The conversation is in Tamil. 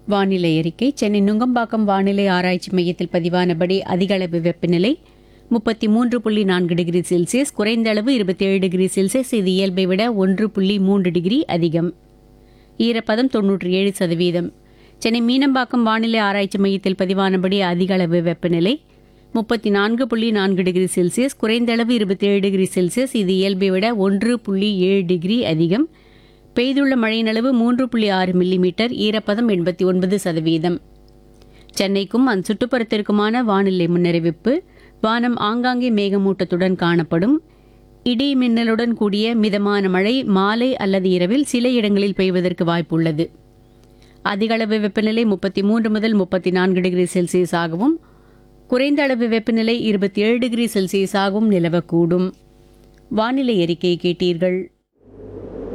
வானிலை அறிக்கை சென்னை நுங்கம்பாக்கம் வானிலை ஆராய்ச்சி மையத்தில் பதிவானபடி அதிக அளவு வெப்பநிலை முப்பத்தி மூன்று புள்ளி நான்கு டிகிரி செல்சியஸ் குறைந்த அளவு இருபத்தி ஏழு டிகிரி செல்சியஸ் இது இயல்பை விட ஒன்று புள்ளி மூன்று டிகிரி அதிகம் ஈரப்பதம் தொன்னூற்றி ஏழு சதவீதம் சென்னை மீனம்பாக்கம் வானிலை ஆராய்ச்சி மையத்தில் பதிவானபடி அதிக அளவு வெப்பநிலை முப்பத்தி நான்கு புள்ளி நான்கு டிகிரி செல்சியஸ் குறைந்த அளவு இருபத்தி ஏழு டிகிரி செல்சியஸ் இது இயல்பை விட ஒன்று புள்ளி ஏழு டிகிரி அதிகம் பெய்துள்ள மழையின் அளவு மூன்று புள்ளி ஆறு மில்லிமீட்டர் ஈரப்பதம் எண்பத்தி ஒன்பது சதவீதம் சென்னைக்கும் அந்த சுற்றுப்புறத்திற்குமான வானிலை முன்னறிவிப்பு வானம் ஆங்காங்கே மேகமூட்டத்துடன் காணப்படும் இடி மின்னலுடன் கூடிய மிதமான மழை மாலை அல்லது இரவில் சில இடங்களில் பெய்வதற்கு வாய்ப்புள்ளது அதிகளவு வெப்பநிலை முப்பத்தி மூன்று முதல் முப்பத்தி நான்கு டிகிரி செல்சியஸ் ஆகவும் குறைந்த அளவு வெப்பநிலை இருபத்தி ஏழு டிகிரி செல்சியஸ் ஆகவும் நிலவக்கூடும் வானிலை அறிக்கை கேட்டீர்கள்